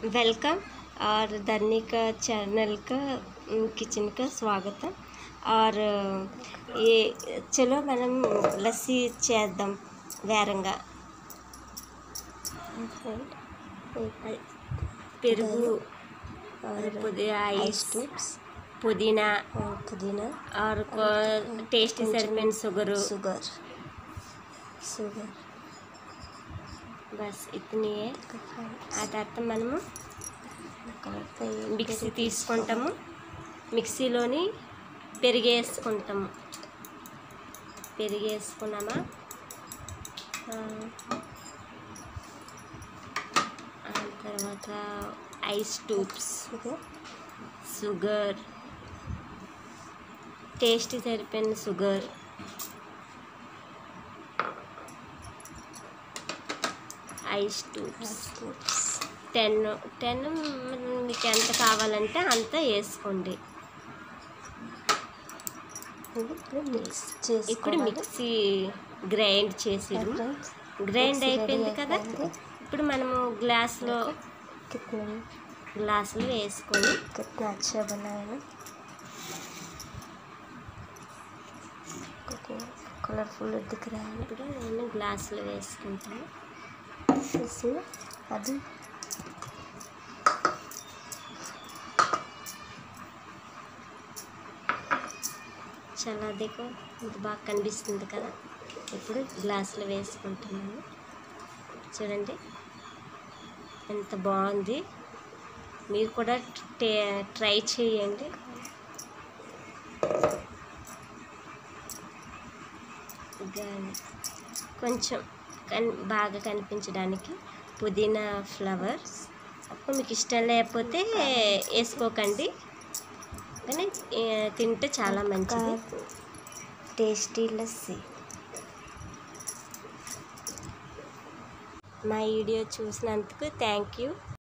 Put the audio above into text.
Welcome और धरनी का channel का किचन का స్వాగతం और ये చలో మనం లస్సీ చేద్దాం వేరంగా పెరుగు और పుదీనా आइस ఐస్ ट्यूब्स పుదీనా और पुदीना और టేస్ట్ సరిపోయిన షుగరు शुगर शुगर బస్ ఇతని ఆ తర్వాత మనము మిక్సీ తీసుకుంటాము మిక్సీలోని పెరిగేసుకుంటాము పెరిగేసుకున్నామా ఆ, ఆ తర్వాత ice tubes sugar sugar taste సరిపోయిన sugar ice tubes ice tubes ten ten మీకు ఎంత కావాలంటే అంత వేసుకోండి ఇప్పుడు మిక్స్ ఇప్పుడు చేసుకోవాలి మిక్సీ గ్రైండ్ చేసిరు फ्रेंड्स గ్రైండ్ మిక్సీ అయిపోయింది రెడీ కదా అయిపోయింది. ఇప్పుడు మనము గ్లాస్లో कितना గ్లాసులు వేసుకొని कितना अच्छा बनाया ना कितना कलरफुल दिख रहा है ఇప్పుడు నేను గ్లాసులో వేసుకుంటాను इसमें अभी చాలా దేకో ఇది బాగా కనిపిస్తుంది కదా ఇప్పుడు గ్లాసులో వేసుకుంటున్నాను చూడండి ఎంత బాగుంది మీరు కూడా టే ట్రై చేయండి గా- కొంచెం కన్ బాగా కనిపించడానికి పుదీనా ఫ్లవర్స్ అప్పుడు మీకు ఇష్టం లేకపోతే వేసుకోకండి కానీ ఏ, తింటే చాలా మంచిది टेस्टी लस्सी మా వీడియో చూసినందుకు థ్యాంక్ యూ